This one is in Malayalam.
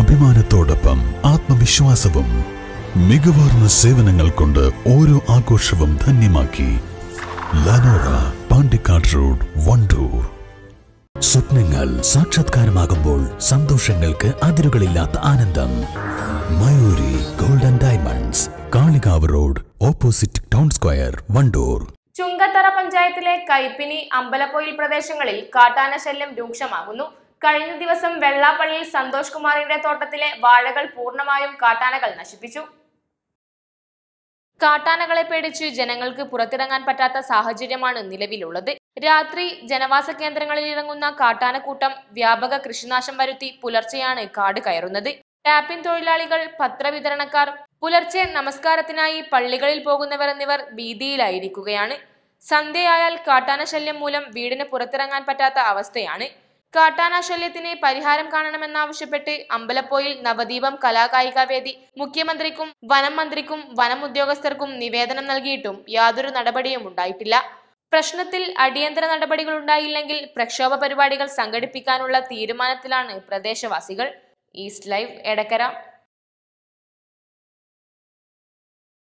അഭിമാനത്തോടൊപ്പം ആത്മവിശ്വാസവും മികവാർന്ന സേവനങ്ങൾ കൊണ്ട് ഓരോ ആഘോഷവും ധന്യമാക്കി ലനോറ പാണ്ടിക്കാട് റോഡ് വണ്ടൂർ സ്വപ്നങ്ങൾ സാക്ഷാത്കാരമാകുമ്പോൾ സന്തോഷങ്ങൾക്ക് അതിരുകളില്ലാത്ത ആനന്ദം Mayuri golden diamonds Kalikavu road opposite town square Wandoor Chungathara പഞ്ചായത്തിലെ കൈപ്പിനി അമ്പലപ്പൊയിൽ പ്രദേശങ്ങളിൽ കാട്ടാന ശല്യം രൂക്ഷമാകുന്നു കഴിഞ്ഞ ദിവസം വെള്ളാപ്പള്ളിയിൽ സന്തോഷ് കുമാറിന്റെ തോട്ടത്തിലെ വാഴകൾ പൂർണ്ണമായും കാട്ടാനകൾ നശിപ്പിച്ചു കാട്ടാനകളെ പേടിച്ച് ജനങ്ങൾക്ക് പുറത്തിറങ്ങാൻ പറ്റാത്ത സാഹചര്യമാണ് നിലവിലുള്ളത് രാത്രി ജനവാസ കേന്ദ്രങ്ങളിൽ ഇറങ്ങുന്ന കാട്ടാനക്കൂട്ടം വ്യാപക കൃഷിനാശം വരുത്തി പുലർച്ചെയാണ് കാട് കയറുന്നത് ടാപ്പിംഗ് തൊഴിലാളികൾ പത്രവിതരണക്കാർ പുലർച്ചെ നമസ്കാരത്തിനായി പള്ളികളിൽ പോകുന്നവർ എന്നിവർ ഭീതിയിലായിരിക്കുകയാണ് സന്ധ്യയായാൽ കാട്ടാന ശല്യം മൂലം വീടിന് പുറത്തിറങ്ങാൻ പറ്റാത്ത അവസ്ഥയാണ് കാട്ടാന ശല്യത്തിന് പരിഹാരം കാണണമെന്നാവശ്യപ്പെട്ട് അമ്പലപ്പോയിൽ നവദീപം കലാകായിക വേദി മുഖ്യമന്ത്രിക്കും വനം മന്ത്രിക്കും വനം ഉദ്യോഗസ്ഥർക്കും നിവേദനം നൽകിയിട്ടും യാതൊരു നടപടിയും ഉണ്ടായിട്ടില്ല പ്രശ്നത്തിൽ അടിയന്തര നടപടികൾ ഉണ്ടായില്ലെങ്കിൽ പ്രക്ഷോഭ പരിപാടികൾ സംഘടിപ്പിക്കാനുള്ള തീരുമാനത്തിലാണ് പ്രദേശവാസികൾ ഈസ്റ്റ് ലൈവ് എടക്കര